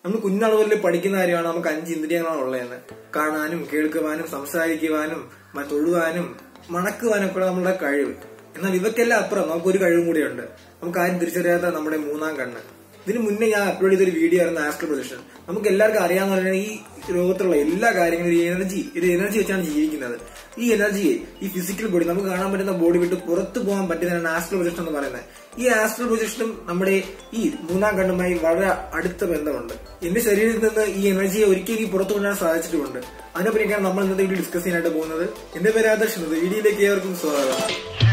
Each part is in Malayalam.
നമ്മൾ കുഞ്ഞാൾ മുതൽ പഠിക്കുന്ന കാര്യമാണ് നമുക്ക് അഞ്ച് ഇന്ദ്രിയങ്ങളാണ് ഉള്ളതെന്ന് കാണാനും കേൾക്കുവാനും സംസാരിക്കുവാനും മ- തൊഴുവാനും മണക്കുവാനും ഒക്കെ നമ്മളുടെ കഴിവ് എന്നാൽ ഇവക്കെല്ലാം അപ്പുറം നമുക്ക് ഒരു കഴിവും കൂടിയുണ്ട് നമുക്ക് ആരും തിരിച്ചറിയാത്ത നമ്മുടെ മൂന്നാം കണ്ണ് ഇതിന് മുന്നേ ഞാൻ അപ്ലോഡ് ചെയ്തൊരു വീഡിയോ ആയിരുന്നു ആസ്ട്രോ പ്രൊജക്ഷൻ നമുക്ക് എല്ലാവർക്കും അറിയാവുന്ന പോലെ തന്നെ ഈ ലോകത്തുള്ള എല്ലാ കാര്യങ്ങളും ഈ എനർജി ഇത് എനർജി വെച്ചാണ് ജീവിക്കുന്നത് ഈ എനർജിയെ ഈ ഫിസിക്കൽ ബോഡി നമുക്ക് കാണാൻ പറ്റുന്ന ബോഡി വിട്ട് പുറത്തു പോകാൻ പറ്റുന്നതാണ് ആസ്ട്രോ പ്രൊജക്ഷൻ എന്ന് പറയുന്നത് ഈ ആസ്ട്രോ പ്രൊജക്ഷനും നമ്മുടെ ഈ മൂന്നാം കണ്ണുമായി വളരെ അടുത്ത ബന്ധമുണ്ട് എന്റെ ശരീരത്തിൽ നിന്ന് ഈ എനർജിയെ ഒരിക്കലും ഈ പുറത്തു കൊണ്ടുവരാൻ സാധിച്ചിട്ടുമുണ്ട് അതിനെപ്പറ്റിയാണ് നമ്മൾ ഇന്നത്തെ വീഡിയോ ഡിസ്കസ് ചെയ്യാനായിട്ട് പോകുന്നത് എന്റെ പേര് ആദർശ് വീഡിയോയിലേക്ക് ഏവർക്കും സ്വാഗതം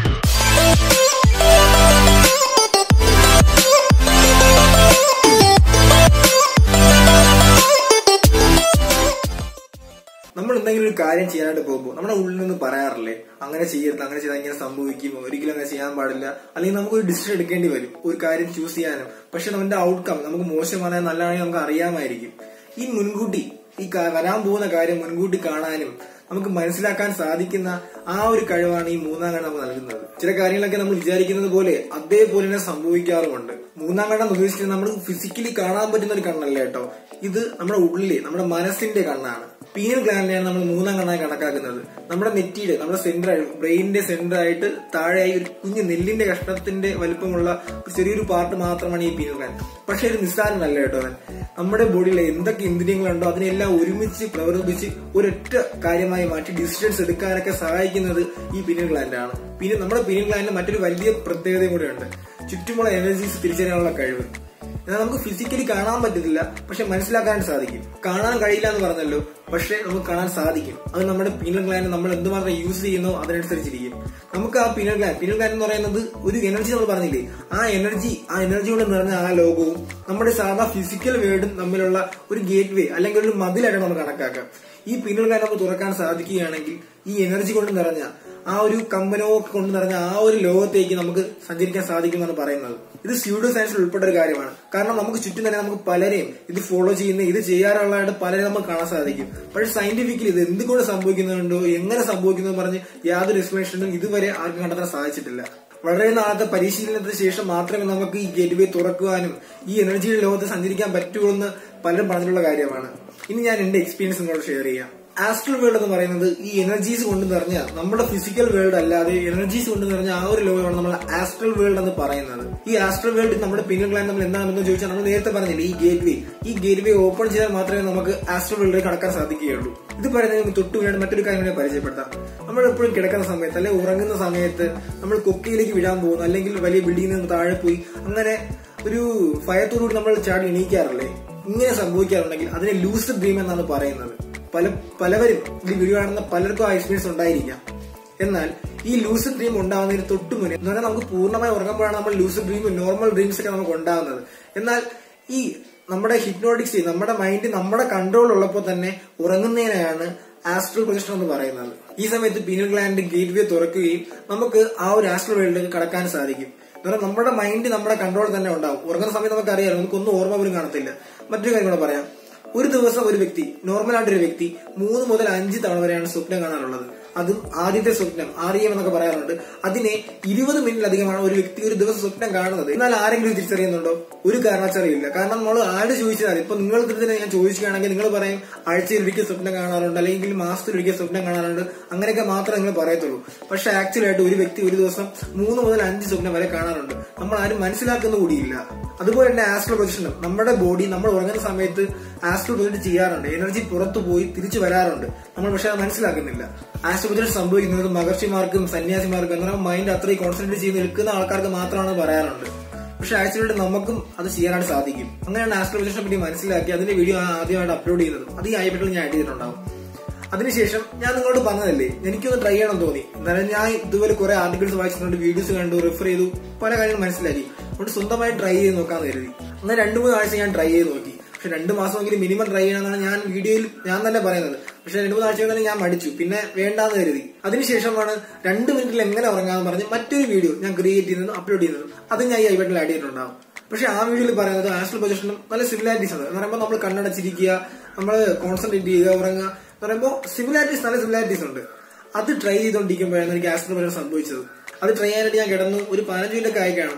നമ്മൾ എന്തെങ്കിലും ഒരു കാര്യം ചെയ്യാനായിട്ട് പോകുമ്പോൾ നമ്മുടെ ഉള്ളിൽ നിന്ന് പറയാറില്ലേ അങ്ങനെ ചെയ്യരുത് അങ്ങനെ ചെയ്താൽ ഇങ്ങനെ സംഭവിക്കും ഒരിക്കലും അങ്ങനെ ചെയ്യാൻ പാടില്ല അല്ലെങ്കിൽ നമുക്ക് ഒരു ഡിസിഷൻ എടുക്കേണ്ടി വരും ഒരു കാര്യം ചൂസ് ചെയ്യാനും പക്ഷെ നമ്മുടെ ഔട്ട്കം നമുക്ക് മോശമാണെങ്കിൽ നല്ലതാണെങ്കിൽ നമുക്ക് അറിയാമായിരിക്കും ഈ മുൻകൂട്ടി ഈ ക- വരാൻ പോകുന്ന കാര്യം മുൻകൂട്ടി കാണാനും നമുക്ക് മനസ്സിലാക്കാൻ സാധിക്കുന്ന ആ ഒരു കഴിവാണ് ഈ മൂന്നാം കണ്ണ് നമുക്ക് നൽകുന്നത് ചില കാര്യങ്ങളൊക്കെ നമ്മൾ വിചാരിക്കുന്നത് പോലെ അതേപോലെ തന്നെ സംഭവിക്കാറുമുണ്ട് മൂന്നാം കണ്ണെന്ന് ഉദ്ദേശിക്കുന്നത് നമ്മൾ ഫിസിക്കലി കാണാൻ പറ്റുന്ന ഒരു കണ്ണല്ല കേട്ടോ ഇത് നമ്മുടെ ഉള്ളിലെ നമ്മുടെ മനസ്സിന്റെ കണ്ണാണ് പീനൽ ഗ്ലാൻഡിനെയാണ് നമ്മൾ മൂന്നാം കണ്ണായി കണക്കാക്കുന്നത് നമ്മുടെ നെറ്റിയുടെ നമ്മുടെ സെന്റർ ബ്രെയിനിന്റെ സെന്റർ ആയിട്ട് താഴെയായി ഒരു കുഞ്ഞു നെല്ലിന്റെ കഷ്ണത്തിന്റെ വലിപ്പമുള്ള ഒരു ചെറിയൊരു പാർട്ട് മാത്രമാണ് ഈ പീനൽ ഗ്ലാൻഡ് പക്ഷെ ഇത് നിസ്സാരമല്ല കേട്ടോ അവൻ നമ്മുടെ ബോഡിയിലെ എന്തൊക്കെ ഇന്ദ്രിയങ്ങളുണ്ടോ അതിനെല്ലാം ഒരുമിച്ച് പ്രവർത്തിച്ച് ഒരൊറ്റ കാര്യമായി മാറ്റി ഡിസിഷൻസ് എടുക്കാനൊക്കെ സഹായിക്കുന്നത് ഈ പീനൽ ഗ്ലാൻഡാണ് പിന്നെ നമ്മുടെ പീനൽ ഗ്ലാൻഡിന് മറ്റൊരു വലിയ പ്രത്യേകതയും കൂടെയുണ്ട് ചുറ്റുമുള്ള എനർജീസ് തിരിച്ചറിയാനുള്ള കഴിവ് എന്നാൽ നമുക്ക് ഫിസിക്കലി കാണാൻ പറ്റത്തില്ല പക്ഷെ മനസ്സിലാക്കാൻ സാധിക്കും കാണാൻ കഴിയില്ല എന്ന് പറഞ്ഞല്ലോ പക്ഷെ നമുക്ക് കാണാൻ സാധിക്കും അത് നമ്മുടെ പീനൽ ഗ്ലാൻഡ് നമ്മൾ എന്തുമാത്രം യൂസ് ചെയ്യുന്നോ അതിനനുസരിച്ചിരിക്കും നമുക്ക് ആ പീനൽ ഗ്ലാൻഡ് പീനൽ ഗ്ലാൻഡ് എന്ന് പറയുന്നത് ഒരു എനർജി നമ്മൾ പറഞ്ഞില്ലേ ആ എനർജി ആ എനർജി കൊണ്ട് നിറഞ്ഞ ആ ലോകവും നമ്മുടെ സാധാ ഫിസിക്കൽ വേർഡും തമ്മിലുള്ള ഒരു ഗേറ്റ് വേ അല്ലെങ്കിൽ ഒരു മതിലായിട്ട് നമ്മൾ കണക്കാക്കാം ഈ പീനൽ ഗ്ലാൻഡ് നമുക്ക് തുറക്കാൻ സാധിക്കുകയാണെങ്കിൽ ഈ എനർജി കൊണ്ട് നിറഞ്ഞ ആ ഒരു കമ്പനോ കൊണ്ട് നിറഞ്ഞ ആ ഒരു ലോകത്തേക്ക് നമുക്ക് സഞ്ചരിക്കാൻ സാധിക്കുമെന്നാണ് പറയുന്നത് ഇത് സ്യൂഡോ സയൻസിൽ ഉൾപ്പെട്ട ഒരു കാര്യമാണ് കാരണം നമുക്ക് ചുറ്റും തന്നെ നമുക്ക് പലരെയും ഇത് ഫോളോ ചെയ്യുന്ന ഇത് ചെയ്യാറുള്ളതായിട്ട് പലരെ നമുക്ക് കാണാൻ സാധിക്കും പക്ഷേ സയന്റിഫിക്കലി ഇത് എന്തുകൊണ്ട് സംഭവിക്കുന്നുണ്ടോ എങ്ങനെ സംഭവിക്കുന്നു എന്ന് പറഞ്ഞ് യാതൊരു എക്സ്പ്ലനേഷനും ഇതുവരെ ആർക്കും കണ്ടെത്താൻ സാധിച്ചിട്ടില്ല വളരെ നാളത്തെ പരിശീലനത്തിന് ശേഷം മാത്രമേ നമുക്ക് ഈ ഗേറ്റ് വേ തുറക്കുവാനും ഈ എനർജിയുടെ ലോകത്ത് സഞ്ചരിക്കാൻ പറ്റുള്ളൂ എന്ന് പലരും പറഞ്ഞിട്ടുള്ള കാര്യമാണ് ഇനി ഞാൻ എന്റെ എക്സ്പീരിയൻസ് നിങ്ങളോട് ഷെയർ ചെയ്യാം ആസ്ട്രൽ വേൾഡ് എന്ന് പറയുന്നത് ഈ എനർജീസ് കൊണ്ട് നിറഞ്ഞ നമ്മുടെ ഫിസിക്കൽ വേൾഡ് അല്ലാതെ എനർജീസ് കൊണ്ട് നിറഞ്ഞ ആ ഒരു ലോകമാണ് നമ്മൾ ആസ്ട്രൽ വേൾഡ് എന്ന് പറയുന്നത് ഈ ആസ്ട്രൽ വേൾഡ് നമ്മുടെ പിന്നൽ ഗ്ലാൻഡ് നമ്മൾ എന്താണെന്ന് ചോദിച്ചാൽ നമ്മൾ നേരത്തെ പറഞ്ഞില്ലേ ഈ ഗേറ്റ് വേ ഈ ഗേറ്റ് വേ ഓപ്പൺ ചെയ്താൽ മാത്രമേ നമുക്ക് ആസ്ട്രൽ വേൾഡിലേക്ക് കടക്കാൻ സാധിക്കുകയുള്ളൂ ഇത് പറയുന്നതിന് തൊട്ട് വീണ്ടും മറ്റൊരു കാര്യം കൂടി പരിചയപ്പെടുത്താം നമ്മൾ എപ്പോഴും കിടക്കുന്ന സമയത്ത് അല്ലെങ്കിൽ ഉറങ്ങുന്ന സമയത്ത് നമ്മൾ കൊക്കയിലേക്ക് വിടാൻ പോകുന്നു അല്ലെങ്കിൽ വലിയ ബിൽഡിങ്ങിൽ നിന്ന് താഴെ പോയി അങ്ങനെ ഒരു ഭയത്തോടുകൂടി നമ്മൾ ചാടി എണീക്കാറില്ലേ ഇങ്ങനെ സംഭവിക്കാറുണ്ടെങ്കിൽ അതിനെ ലൂസ് ഡ്രീം എന്നാണ് പറയുന്നത് പല പലവരും ഈ വീഡിയോ കാണുന്ന പലർക്കും ആ എക്സ്പീരിയൻസ് ഉണ്ടായിരിക്കാം എന്നാൽ ഈ ലൂസ് ഡ്രീം ഉണ്ടാവുന്നതിന് തൊട്ട് മുന്നേ എന്ന് പറഞ്ഞാൽ നമുക്ക് പൂർണ്ണമായി ഉറങ്ങുമ്പോഴാണ് നമ്മൾ ലൂസ് ഡ്രീമും നോർമൽ ഡ്രീംസ് ഒക്കെ നമുക്ക് ഉണ്ടാകുന്നത് എന്നാൽ ഈ നമ്മുടെ ഹിപ്നോട്ടിക് സ്റ്റേറ്റ് നമ്മുടെ മൈൻഡ് നമ്മുടെ കൺട്രോൾ ഉള്ളപ്പോൾ തന്നെ ഉറങ്ങുന്നതിനെയാണ് ആസ്ട്രൽ പ്രൊജക്ഷൻ എന്ന് പറയുന്നത് ഈ സമയത്ത് പീനൽ ഗ്ലാൻഡ് ഗേറ്റ് വേ തുറക്കുകയും നമുക്ക് ആ ഒരു ആസ്ട്രൽ വേൾഡിലേക്ക് കടക്കാൻ സാധിക്കും എന്ന് പറഞ്ഞാൽ നമ്മുടെ മൈൻഡ് നമ്മുടെ കൺട്രോൾ തന്നെ ഉണ്ടാവും ഉറങ്ങുന്ന സമയത്ത് നമുക്ക് അറിയാം നമുക്കൊന്നും ഓർമ്മ പോലും കാണത്തില്ല മറ്റൊരു കാര്യം കൂടെ പറയാം ഒരു ദിവസം ഒരു വ്യക്തി നോർമൽ ആയിട്ടൊരു വ്യക്തി മൂന്ന് മുതൽ അഞ്ച് തവണ വരെയാണ് സ്വപ്നം കാണാനുള്ളത് അതും ആദ്യത്തെ സ്വപ്നം ആറിയം എന്നൊക്കെ പറയാറുണ്ട് അതിനെ ഇരുപത് മിനിറ്റിലധികമാണ് ഒരു വ്യക്തി ഒരു ദിവസം സ്വപ്നം കാണുന്നത് എന്നാൽ ആരെങ്കിലും തിരിച്ചറിയുന്നുണ്ടോ ഒരു കാരണവശാലും കാരണം നമ്മൾ ആര് ചോദിച്ചാൽ ഇപ്പൊ നിങ്ങൾക്ക് തന്നെ ഞാൻ ചോദിക്കുകയാണെങ്കിൽ നിങ്ങൾ പറയും ആഴ്ചയിൽ ഒരിക്കൽ സ്വപ്നം കാണാറുണ്ട് അല്ലെങ്കിൽ മാസത്തിൽ ഒരിക്കൽ സ്വപ്നം കാണാറുണ്ട് അങ്ങനെയൊക്കെ മാത്രമേ നിങ്ങൾ പറയത്തുള്ളൂ പക്ഷെ ആക്ച്വലി ആയിട്ട് ഒരു വ്യക്തി ഒരു ദിവസം മൂന്ന് മുതൽ അഞ്ച് സ്വപ്നം വരെ കാണാറുണ്ട് നമ്മൾ ആരും മനസ്സിലാക്കുന്ന കൂടിയില്ല അതുപോലെ തന്നെ ആസ്ട്രോ പ്രൊജക്ഷനും നമ്മുടെ ബോഡി നമ്മൾ ഉറങ്ങുന്ന സമയത്ത് ആസ്ട്രോ പ്രൊജക്ട് ചെയ്യാറുണ്ട് എനർജി പുറത്തു പോയി തിരിച്ചു വരാറുണ്ട് നമ്മൾ പക്ഷെ അത് മനസ്സിലാക്കുന്നില്ല ആസ്ട്രോ പ്രൊജക്ട് സംഭവിക്കുന്നത് മഹർഷിമാർക്കും സന്യാസിമാർക്കും എന്നാൽ മൈൻഡ് അത്രയും കോൺസെൻട്രേറ്റ് ചെയ്ത് നിൽക്കുന്ന ആൾക്കാർക്ക് മാത്രമാണ് പറയാറുണ്ട് പക്ഷെ ആക്ച്വലി നമുക്കും അത് ചെയ്യാനായിട്ട് സാധിക്കും അങ്ങനെയാണ് ആസ്ട്രോ പ്രൊജക്ഷനെ പറ്റി മനസ്സിലാക്കി അതിന്റെ വീഡിയോ ആദ്യമായിട്ട് അപ്ലോഡ് ചെയ്യുന്നത് അത് ഈ ആയപ്പെട്ടിൽ ഞാൻ ആഡ് ചെയ്തിട്ടുണ്ടാവും അതിനുശേഷം ഞാൻ നിങ്ങളോട് പറഞ്ഞതല്ലേ എനിക്കൊന്ന് ട്രൈ ചെയ്യണം തോന്നി എന്നാലും ഞാൻ ഇതുപോലെ കുറെ ആർട്ടിക്കിൾസ് വായിച്ചിട്ടുണ്ട് വീഡിയോസ് കണ്ടു റെഫർ ചെയ്തു പല കാര്യങ്ങളും മനസ്സിലാക്കി അതുകൊണ്ട് സ്വന്തമായി ട്രൈ ചെയ്ത് നോക്കാന്ന് കരുതി എന്നാൽ രണ്ടു മൂന്ന് ആഴ്ച ഞാൻ ട്രൈ ചെയ്ത് നോക്കി പക്ഷെ രണ്ട് മാസമെങ്കിലും മിനിമം ട്രൈ ചെയ്യണമെന്നാണ് ഞാൻ വീഡിയോയിൽ ഞാൻ തന്നെ പറയുന്നത് പക്ഷെ രണ്ടു മൂന്ന് ആഴ്ച തന്നെ ഞാൻ മടിച്ചു പിന്നെ വേണ്ടാന്ന് കരുതി അതിനുശേഷമാണ് രണ്ട് മിനിറ്റിൽ എങ്ങനെ ഉറങ്ങാന്ന് പറഞ്ഞ് മറ്റൊരു വീഡിയോ ഞാൻ ക്രിയേറ്റ് ചെയ്യുന്നതും അപ്ലോഡ് ചെയ്യുന്നതും അത് ഞാൻ ഈ ഐബട്ടിൽ ആഡ് ചെയ്തിട്ടുണ്ടാവും പക്ഷെ ആ വീഡിയോയിൽ പറയുന്നത് ആസ്ട്രൽ പൊസിഷനും നല്ല സിമിലാരിറ്റീസ് ഉണ്ട് എന്ന് പറയുമ്പോൾ നമ്മൾ കണ്ണടച്ചിരിക്കുക നമ്മൾ കോൺസെൻട്രേറ്റ് ചെയ്യുക ഉറങ്ങുക എന്ന് പറയുമ്പോൾ സിമിലാരിറ്റീസ് നല്ല സിമിലാരിറ്റീസ് ഉണ്ട് അത് ട്രൈ ചെയ്തുകൊണ്ടിരിക്കുമ്പോഴാണ് എനിക്ക് ആസ്ട്രൽ പൊസിഷൻ സംഭവിച്ചത് അത് ട്രൈ ചെയ്യാനായിട്ട് ഞാൻ കിടന്നു ഒരു പതിനഞ്ച് മിനിറ്റ് ഒക്കെ ആയി കാണും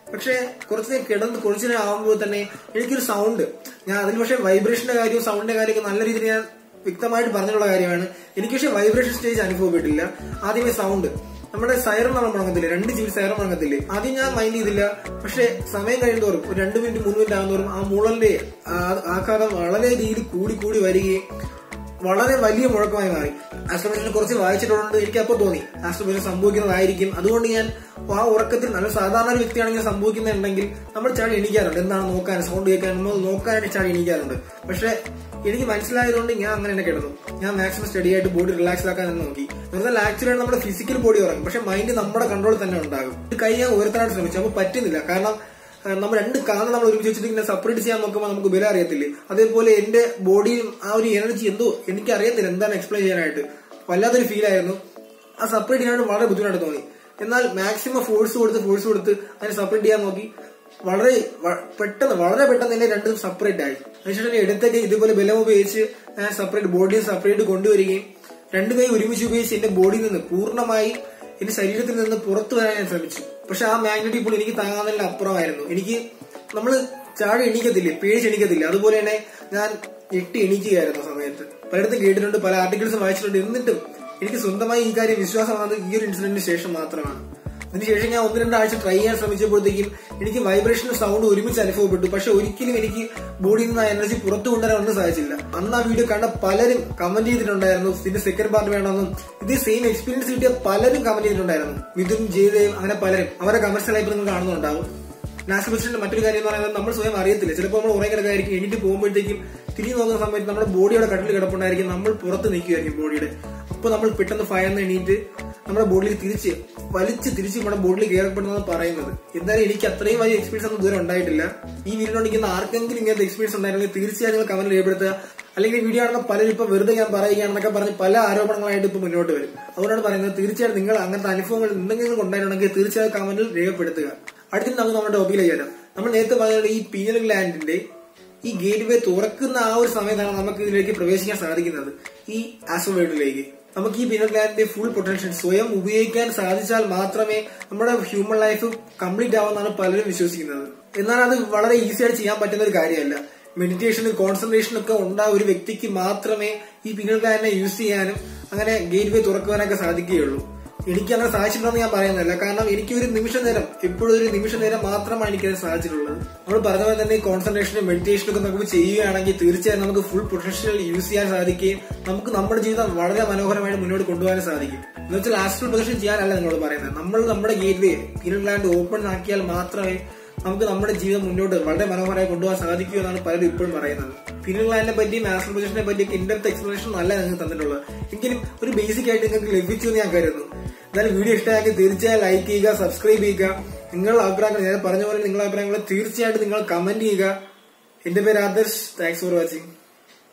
പക്ഷെ കുറച്ച് നേരം കിടന്ന് കുറച്ച് നേരം ആകുമ്പോൾ തന്നെ എനിക്കൊരു സൗണ്ട് ഞാൻ അതിൽ പക്ഷെ വൈബ്രേഷന്റെ കാര്യവും സൗണ്ടിന്റെ കാര്യമൊക്കെ നല്ല രീതിയിൽ ഞാൻ വ്യക്തമായിട്ട് പറഞ്ഞിട്ടുള്ള കാര്യമാണ് എനിക്ക് പക്ഷെ വൈബ്രേഷൻ സ്റ്റേജ് അനുഭവപ്പെട്ടില്ല ആദ്യമേ സൗണ്ട് നമ്മുടെ സൈറൺ നമ്മൾ മുടങ്ങത്തില്ലേ രണ്ട് ജീവി സൈറൺ മുടങ്ങത്തില്ലേ ആദ്യം ഞാൻ മൈൻഡ് ചെയ്തില്ല പക്ഷെ സമയം കഴിയുന്നതോറും ഒരു രണ്ട് മിനിറ്റ് മൂന്ന് മിനിറ്റ് ആകുന്നതോറും ആ മുളന്റെ ആ- ആഘാതം വളരെ രീതിയിൽ കൂടി കൂടി വരികയും വളരെ വലിയ മുഴക്കമായി മാറി ആസ്ട്രോബേഷനെ കുറച്ച് വായിച്ചിട്ടുള്ളത് എനിക്ക് അപ്പോൾ തോന്നി ആസ്ട്രോബേഷൻ സംഭവിക്കുന്നതായിരിക്കും അതുകൊണ്ട് ഞാൻ ആ ഉറക്കത്തിൽ നല്ല സാധാരണ ഒരു വ്യക്തിയാണെങ്കിൽ സംഭവിക്കുന്നുണ്ടെങ്കിൽ നമ്മൾ ചാടി എണീക്കാറുണ്ട് എന്താണ് നോക്കാൻ സൗണ്ട് കേൾക്കാൻ നമ്മൾ നോക്കാനായിട്ട് ചാടി എണീക്കാറുണ്ട് പക്ഷെ എനിക്ക് മനസ്സിലായതുകൊണ്ട് ഞാൻ അങ്ങനെ തന്നെ കിടന്നു ഞാൻ മാക്സിമം സ്റ്റഡി ആയിട്ട് ബോഡി റിലാക്സ് ആക്കാൻ തന്നെ നോക്കി വെറുതെ ആക്ച്വലി നമ്മുടെ ഫിസിക്കൽ ബോഡി ഉറങ്ങും പക്ഷെ മൈൻഡ് നമ്മുടെ കൺട്രോൾ തന്നെ ഉണ്ടാകും ഒരു കൈ ഞാൻ ഉയർത്താനായിട്ട് ശ്രമിച്ചു അപ്പൊ പറ്റുന്നില്ല കാരണം ആ, നമ്മൾ രണ്ട് കാലം നമ്മൾ ഒരുമിച്ച് വെച്ചിട്ട് ഇങ്ങനെ സെപ്പറേറ്റ് ചെയ്യാൻ നോക്കുമ്പോൾ നമുക്ക് വില അറിയത്തില്ലേ അതേപോലെ എന്റെ ബോഡിയും ആ ഒരു എനർജി എന്തോ എനിക്ക് അറിയത്തില്ല എന്താണ് എക്സ്പ്ലെയിൻ ചെയ്യാനായിട്ട് വല്ലാത്തൊരു ഫീൽ ആയിരുന്നു ആ സെപ്പറേറ്റ് ചെയ്യാനായിട്ട് വളരെ ബുദ്ധിമുട്ടായിട്ട് തോന്നി എന്നാൽ മാക്സിമം ഫോഴ്സ് കൊടുത്ത് ഫോഴ്സ് കൊടുത്ത് അതിനെ സെപ്പറേറ്റ് ചെയ്യാൻ നോക്കി വളരെ വ- പെട്ടെന്ന് വളരെ പെട്ടെന്ന് തന്നെ രണ്ടും സെപ്പറേറ്റ് ആയി അതിനുശേഷം എടുത്തൊക്കെ ഇതുപോലെ ബലം ഉപയോഗിച്ച് ഞാൻ സെപ്പറേറ്റ് ബോഡിയും സെപ്പറേറ്റ് കൊണ്ടുവരികയും രണ്ടു കൈ ഒരുമിച്ച് ഉപയോഗിച്ച് എന്റെ ബോഡിയിൽ നിന്ന് പൂർണ്ണമായി എന്റെ ശരീരത്തിൽ നിന്ന് പുറത്തു വരാൻ ഞാൻ ശ്രമിച്ചു പക്ഷെ ആ മാഗ്നറ്റിക് പുൾ എനിക്ക് താങ്ങാനുള്ള അപ്പുറമായിരുന്നു എനിക്ക് നമ്മൾ ചാടി എണീക്കത്തില്ലേ പേടിച്ച് എണീക്കത്തില്ല അതുപോലെ തന്നെ ഞാൻ ഞെട്ടി എണീക്കുകയായിരുന്നു ആ സമയത്ത് പലയിടത്തും കേട്ടിട്ടുണ്ട് പല ആർട്ടിക്കിൾസും വായിച്ചിട്ടുണ്ട് എന്നിട്ടും എനിക്ക് സ്വന്തമായി ഈ കാര്യം വിശ്വാസം വന്നത് ഈ ഒരു ഇൻസിഡന്റിന് ശേഷം മാത്രമാണ് അതിനുശേഷം ഞാൻ ഒന്ന് രണ്ടാഴ്ച ട്രൈ ചെയ്യാൻ ശ്രമിച്ചപ്പോഴത്തേക്കും എനിക്ക് വൈബ്രേഷനും സൗണ്ട് ഒരുമിച്ച് അനുഭവപ്പെട്ടു പക്ഷെ ഒരിക്കലും എനിക്ക് ബോഡിയിൽ നിന്ന് ആ എനർജി പുറത്തു കൊണ്ടുവരാൻ ഒന്നും സാധിച്ചില്ല അന്ന് ആ വീഡിയോ കണ്ട പലരും കമന്റ് ചെയ്തിട്ടുണ്ടായിരുന്നു ഇതിന്റെ സെക്കൻഡ് പാർട്ട് വേണമെന്നും ഇത് സെയിം എക്സ്പീരിയൻസ് കിട്ടിയ പലരും കമന്റ് ചെയ്തിട്ടുണ്ടായിരുന്നു മിഥുൻ ജയദേവ് അങ്ങനെ പലരും അവരുടെ കമന്റ്സ് ലൈഫ് നിങ്ങൾ കാണുന്നുണ്ടാവും നാഷണൽ പ്രസിഡന്റ് മറ്റൊരു കാര്യം എന്ന് പറയുന്നത് നമ്മൾ സ്വയം അറിയത്തില്ല ചിലപ്പോൾ നമ്മൾ ഉറങ്ങി കിടക്കായിരിക്കും എണീറ്റ് പോകുമ്പോഴത്തേക്കും തിരിഞ്ഞു നോക്കുന്ന സമയത്ത് നമ്മുടെ ബോഡിയുടെ കട്ടിൽ കിടപ്പുണ്ടായിരിക്കും നമ്മൾ പുറത്ത് നിൽക്കുമായിരിക്കും ബോഡിയുടെ അപ്പൊ നമ്മൾ പെട്ടെന്ന് ഫയർന്ന് എണീറ്റ് നമ്മുടെ ബോഡിയിൽ തിരിച്ച് വലിച്ച് തിരിച്ച് നമ്മുടെ ബോഡിയിൽ കയറപ്പെടുന്നതാണ് പറയുന്നത് എന്തായാലും എനിക്ക് അത്രയും വലിയ എക്സ്പീരിയൻസ് ഒന്നും ഇതുവരെ ഉണ്ടായിട്ടില്ല ഈ വീഡിയോണ്ടിരിക്കുന്ന ആർക്കെങ്കിലും ഇങ്ങനത്തെ എക്സ്പീരിയൻസ് ഉണ്ടായിരുന്നെങ്കിൽ തീർച്ചയായും നിങ്ങൾ കമന്റ് രേഖപ്പെടുത്തുക അല്ലെങ്കിൽ വീഡിയോ കാണുന്ന പലരും ഇപ്പൊ വെറുതെ ഞാൻ പറയുകയാണെന്നൊക്കെ പറഞ്ഞ് പല ആരോപണങ്ങളായിട്ട് ഇപ്പൊ മുന്നോട്ട് വരും അതുകൊണ്ടാണ് പറയുന്നത് തീർച്ചയായും നിങ്ങൾ അങ്ങനത്തെ അനുഭവങ്ങൾ എന്തെങ്കിലും ഉണ്ടായിട്ടുണ്ടെങ്കിൽ തീർച്ചയായും കമന്റിൽ രേഖപ്പെടുത്തുക അടുത്ത നമുക്ക് നമ്മുടെ ടോപ്പിക്കിലേക്ക് വരാം നമ്മൾ നേരത്തെ പറഞ്ഞ ഈ പീനൽ ഗ്ലാൻഡിന്റെ ഈ ഗേറ്റ് വേ തുറക്കുന്ന ആ ഒരു സമയത്താണ് നമുക്ക് ഇതിലേക്ക് പ്രവേശിക്കാൻ സാധിക്കുന്നത് ഈ ആസ്ട്രോവേഡിലേക്ക് നമുക്ക് ഈ പീനൽ ഗ്ലാൻഡിന്റെ ഫുൾ പൊട്ടൻഷ്യൽ സ്വയം ഉപയോഗിക്കാൻ സാധിച്ചാൽ മാത്രമേ നമ്മുടെ ഹ്യൂമൻ ലൈഫ് കംപ്ലീറ്റ് ആവുമെന്നാണ് പലരും വിശ്വസിക്കുന്നത് എന്നാൽ അത് വളരെ ഈസി ആയിട്ട് ചെയ്യാൻ പറ്റുന്ന ഒരു കാര്യമല്ല മെഡിറ്റേഷനും കോൺസെൻട്രേഷനും ഒക്കെ ഉണ്ടായ ഒരു വ്യക്തിക്ക് മാത്രമേ ഈ പീനൽ ഗ്ലാൻഡിനെ യൂസ് ചെയ്യാനും അങ്ങനെ ഗേറ്റ് വേ തുറക്കുവാനൊക്കെ സാധിക്കുകയുള്ളൂ എനിക്ക് അങ്ങനെ സാധിച്ചിട്ടുണ്ടെന്ന് ഞാൻ പറയുന്നില്ല കാരണം എനിക്ക് ഒരു നിമിഷ നേരം എപ്പോഴും ഒരു നിമിഷ നേരം മാത്രമാണ് എനിക്കത് സാധിച്ചിട്ടുള്ളത് നമ്മൾ പറഞ്ഞ പോലെ തന്നെ കോൺസെൻട്രേഷനും മെഡിറ്റേഷനും ഒക്കെ നമുക്ക് ചെയ്യുകയാണെങ്കിൽ തീർച്ചയായും നമുക്ക് ഫുൾ പൊട്ടൻഷ്യൽ യൂസ് ചെയ്യാൻ സാധിക്കുകയും നമുക്ക് നമ്മുടെ ജീവിതം വളരെ മനോഹരമായിട്ട് മുന്നോട്ട് കൊണ്ടുപോകാൻ സാധിക്കും എന്ന് വെച്ചാൽ ആസ്ട്രൽ പൊസിഷൻ ചെയ്യാനല്ല നിങ്ങളോട് പറയുന്നത് നമ്മൾ നമ്മുടെ gateway pineal gland open ആക്കിയാൽ മാത്രമേ നമുക്ക് നമ്മുടെ ജീവിതം മുന്നോട്ട് വളരെ മനോഹരമായി കൊണ്ടുപോകാൻ സാധിക്കൂ എന്നാണ് പലരും ഇപ്പോഴും പറയുന്നത് പീനൽ ഗ്ലാൻഡിനെ പറ്റിയും ആസ്ട്രൽ പൊസിഷനെ പറ്റിയൊക്കെ ഇൻഡെപ്ത് എക്സ്പ്ലനേഷൻ നല്ല നിങ്ങൾക്ക് തന്നിട്ടുള്ളത് എങ്കിലും ഒരു ബേസിക് ആയിട്ട് നിങ്ങൾക്ക് ലഭിച്ചു എന്ന് ഞാൻ കരുതുന്നു എന്തായാലും വീഡിയോ ഇഷ്ടമാക്കി തീർച്ചയായും ലൈക്ക് ചെയ്യുക സബ്സ്ക്രൈബ് ചെയ്യുക നിങ്ങളുടെ അഭിപ്രായങ്ങൾ ഞാൻ പറഞ്ഞ പോലെ നിങ്ങളുടെ അഭിപ്രായങ്ങൾ തീർച്ചയായിട്ടും നിങ്ങൾ കമന്റ് ചെയ്യുക എന്റെ പേര് ആദർശ് താങ്ക്സ് ഫോർ വാച്ചിങ്